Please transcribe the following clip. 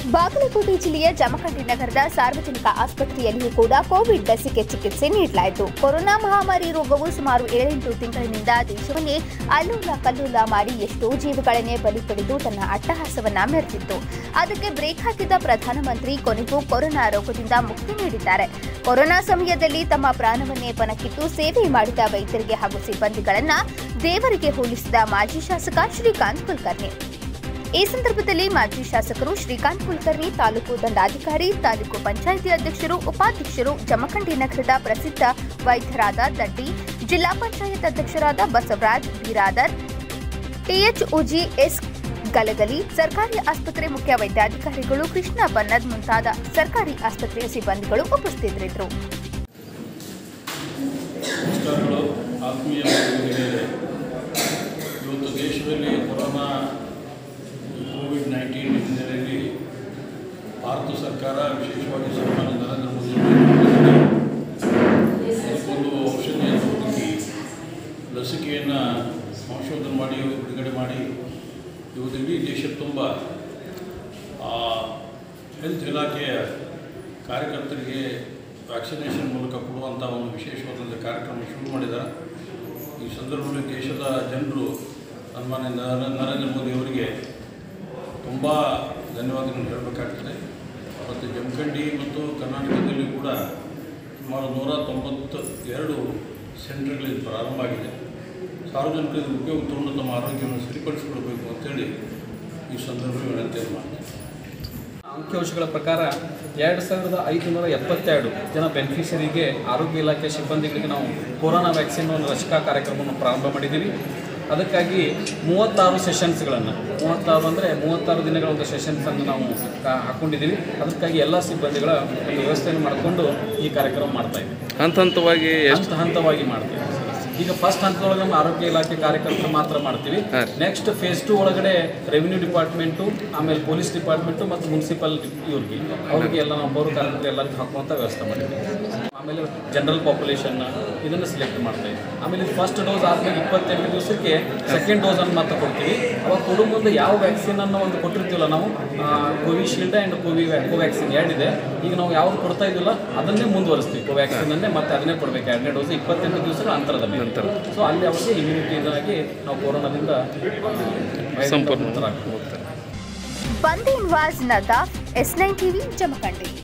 ಬಾಗಲಕೋಟೆ ಜಿಲ್ಲೆಯ ಜಮಖಂಡಿ ನಗರದ ಸಾರ್ವಜನಿಕ ಆಸ್ಪತ್ರೆಯಲ್ಲಿಯೂ ಕೂಡ ಕೋವಿಡ್ ಲಸಿಕೆ ಚಿಕಿತ್ಸೆ ನೀಡಲಾಯಿತು ಕೊರೋನಾ ಮಹಾಮಾರಿ ರೋಗವು ಸುಮಾರು ಏಳೆಂಟು ತಿಂಗಳಿನಿಂದ ದೇಶವನ್ನೇ ಅಲ್ಲೋಲ ಕಲ್ಲೋಲ ಮಾಡಿ ಎಷ್ಟೋ ಜೀವಗಳನ್ನೇ ಬಲಿ ಪಡೆದು ತನ್ನ ಅಟ್ಟಹಾಸವನ್ನ ಮೆರೆದಿತ್ತು ಅದಕ್ಕೆ ಬ್ರೇಕ್ ಹಾಕಿದ ಪ್ರಧಾನಮಂತ್ರಿ ಕೊನೆಗೂ ಕೊರೋನಾ ರೋಗದಿಂದ ಮುಕ್ತಿ ನೀಡಿದ್ದಾರೆ ಕೊರೋನಾ ಸಮಯದಲ್ಲಿ ತಮ್ಮ ಪ್ರಾಣವನ್ನೇ ಪಣಕ್ಕಿಟ್ಟು ಸೇವೆ ಮಾಡಿದ ವೈದ್ಯರಿಗೆ ಹಾಗೂ ಸಿಬ್ಬಂದಿಗಳನ್ನ ದೇವರಿಗೆ ಹೋಲಿಸಿದ ಮಾಜಿ ಶಾಸಕ ಶ್ರೀಕಾಂತ್ ಕುಲಕರ್ಣಿ ಈ ಸಂದರ್ಭದಲ್ಲಿ ಮಾಜಿ ಶಾಸಕರು ಶ್ರೀಕಾಂತ್ ಕುಲಕರ್ಣಿ ತಾಲೂಕು ದಂಡಾಧಿಕಾರಿ ತಾಲೂಕು ಪಂಚಾಯಿತಿ ಅಧ್ಯಕ್ಷರು ಉಪಾಧ್ಯಕ್ಷರು ಜಮಖಂಡಿ ನಗರದ ಪ್ರಸಿದ್ಧ ವೈದ್ಯರಾದ ದಡ್ಡಿ ಜಿಲ್ಲಾ ಪಂಚಾಯತ್ ಅಧ್ಯಕ್ಷರಾದ ಬಸವರಾಜ್ ಬಿರಾದರ್ ಟಿಎಚ್ಒಜಿ ಎಸ್ ಗಲಗಲಿ ಸರ್ಕಾರಿ ಆಸ್ಪತ್ರೆ ಮುಖ್ಯ ವೈದ್ಯಾಧಿಕಾರಿಗಳು ಕೃಷ್ಣ ಬನ್ನದ್ ಮುಂತಾದ ಸರ್ಕಾರಿ ಆಸ್ಪತ್ರೆಯ ಸಿಬ್ಬಂದಿಗಳು ಉಪಸ್ಥಿತರಿದ್ದರು ನಮಸ್ಕಾರಗಳು ಆತ್ಮೀಯ ಬಂಧುಗಳಿಗೆ ಇವತ್ತು ದೇಶದಲ್ಲಿ ಕೊರೋನಾ ಕೋವಿಡ್ ನೈನ್ಟೀನ್ ಹಿನ್ನೆಲೆಯಲ್ಲಿ ಭಾರತ ಸರ್ಕಾರ ವಿಶೇಷವಾಗಿ ಸನ್ಮಾನ್ಯ ನರೇಂದ್ರ ಮೋದಿ ಅದಕ್ಕೊಂದು ಔಷಧಿಯನ್ನು ಹುಡುಕಿ ಲಸಿಕೆಯನ್ನು ಸಂಶೋಧನೆ ಮಾಡಿ ಬಿಡುಗಡೆ ಮಾಡಿ ಇವತ್ತು ಇಡೀ ದೇಶ ತುಂಬ ಹೆಲ್ತ್ ಇಲಾಖೆಯ ಕಾರ್ಯಕರ್ತರಿಗೆ ವ್ಯಾಕ್ಸಿನೇಷನ್ ಮೂಲಕ ಕೊಡುವಂಥ ಒಂದು ವಿಶೇಷವಾದಂಥ ಕಾರ್ಯಕ್ರಮ ಶುರು ಮಾಡಿದ್ದಾರೆ ಈ ಸಂದರ್ಭದಲ್ಲಿ ದೇಶದ ಜನರು ಸನ್ಮಾನ್ಯ ನರ- ನರೇಂದ್ರ ಮೋದಿ ಅವರಿಗೆ ತುಂಬ ಧನ್ಯವಾದಗಳನ್ನು ಹೇಳಬೇಕಾಗ್ತದೆ ಮತ್ತು ಜಮಖಂಡಿ ಮತ್ತು ಕರ್ನಾಟಕದಲ್ಲಿ ಕೂಡ ಸುಮಾರು ನೂರ ತೊಂಬತ್ತು ಎರಡು ಸೆಂಟರ್ಗಳಿಂದ ಪ್ರಾರಂಭ ಆಗಿದೆ ಸಾರ್ವಜನಿಕರಿಗೆ ಉಪಯೋಗ ತಗೊಂಡು ತಮ್ಮ ಆರೋಗ್ಯವನ್ನು ಸರಿಪಡಿಸಿಕೊಳ್ಬೇಕು ಅಂತೇಳಿ ಈ ಸಂದರ್ಭದಲ್ಲಿ ವಿನಂತಿಯನ್ನು ಮಾಡ್ತೀನಿ ಅಂಕಿಅಂಶಗಳ ಪ್ರಕಾರ ಎರಡು ಸಾವಿರದ ಐದುನೂರ ಎಪ್ಪತ್ತೆರಡು ಜನ ಬೆನಿಫಿಷರಿಗೆ ಆರೋಗ್ಯ ಇಲಾಖೆ ಸಿಬ್ಬಂದಿಗಳಿಗೆ ನಾವು ಕೊರೋನಾ ವ್ಯಾಕ್ಸಿನ್ ಒಂದು ಲಸಿಕಾ ಕಾರ್ಯಕ್ರಮವನ್ನು ಪ್ರಾರಂಭ ಮಾಡಿದ್ದೀವಿ ಅದಕ್ಕಾಗಿ ಮೂವತ್ತಾರು ಸೆಷನ್ಸ್ಗಳನ್ನು ಮೂವತ್ತಾರು ಅಂದರೆ ಮೂವತ್ತಾರು ದಿನಗಳ ಒಂದು ಸೆಷನ್ಸನ್ನು ನಾವು ಕಾ- ಹಾಕ್ಕೊಂಡಿದ್ದೀವಿ ಅದಕ್ಕಾಗಿ ಎಲ್ಲ ಸಿಬ್ಬಂದಿಗಳ ಒಂದು ವ್ಯವಸ್ಥೆಯನ್ನು ಮಾಡಿಕೊಂಡು ಈ ಕಾರ್ಯಕ್ರಮ ಮಾಡ್ತಾ ಇದ್ದೀವಿ ಹಂತ ಹಂತವಾಗಿ ಎಷ್ಟು ಹಂತ ಹಂತವಾಗಿ ಮಾಡ್ತೀವಿ ಈಗ ಫಸ್ಟ್ ಹಂತದೊಳಗೆ ನಮ್ಮ ಆರೋಗ್ಯ ಇಲಾಖೆ ಕಾರ್ಯಕರ್ತರು ಮಾತ್ರ ಮಾಡ್ತೀವಿ ಹಾಂ. ನೆಕ್ಸ್ಟ್ ಫೇಸ್ ಟು ಒಳಗಡೆ ರೆವಿನ್ಯೂ ಡಿಪಾರ್ಟ್ಮೆಂಟು ಆಮೇಲೆ ಪೊಲೀಸ್ ಡಿಪಾರ್ಟ್ಮೆಂಟು ಮತ್ತು ಮುನ್ಸಿಪಲ್ ಇವ್ರಿಗೆ ಅವ್ರಿಗೆ ಎಲ್ಲ ನಾವು ಪೌರ ಕಾರ್ಮಿಕರು ಎಲ್ಲರಿಗೂ ಹಾಕುವಂಥ ವ್ಯವಸ್ಥೆ ಮಾಡಿದ್ದೀವಿ ಆಮೇಲೆ ಜನರಲ್ ಪಾಪ್ಯುಲೇಷನ್ ಇದನ್ನು ಸಿಲೆಕ್ಟ್ ಮಾಡ್ತಾ ಇದ್ದೀವಿ ಆಮೇಲೆ ಇದು ಫಸ್ಟ್ ಡೋಸ್ ಆದ್ಮೇಲೆ ಇಪ್ಪತ್ತೆಂಟು ದಿವಸಕ್ಕೆ ಸೆಕೆಂಡ್ ಡೋಸನ್ನು ಮಾತ್ರ ಕೊಡ್ತೀವಿ ಅವಾಗ ಕೊಡೋ ಮುಂದೆ ಯಾವ ವ್ಯಾಕ್ಸಿನನ್ನು ಒಂದು ಕೊಟ್ಟಿರ್ತೀವಲ್ಲ ನಾವು ಕೋವಿಶೀಲ್ಡ್ ಆ್ಯಂಡ್ ಕೋವಿ ಕೋವ್ಯಾಕ್ಸಿನ್ ಎರಡಿದೆ ಈಗ ನಾವು ಯಾವ್ದು ಕೊಡ್ತಾ ಇದ್ದಿಲ್ಲ ಅದನ್ನೇ ಮುಂದುವರಿಸ್ತೀವಿ ಕೋವ್ಯಾಕ್ಸಿನನ್ನೇ ಮತ್ತೆ ಅದನ್ನೇ ಕೊಡಬೇಕು ಎರಡನೇ ಡೋಸ್ ಇಪ್ಪತ್ತೆಂಟು ದಿವಸಗಳ ಅಂತರದ ಮೇಲೆ ನಂತರ. ಸೊ ಅಲ್ಲಿ ಅವ್ರಿಗೆ ಇಮ್ಯುನಿಟಿ ಇದಾಗಿ ನಾವು ಕೊರೋನಾದಿಂದ ಆ, ಸಂಪೂರ್ಣ ಮುಕ್ತರಾಗ್ತೀವಿ. Bandenawaz Nadaf S nine TV Jamkhandi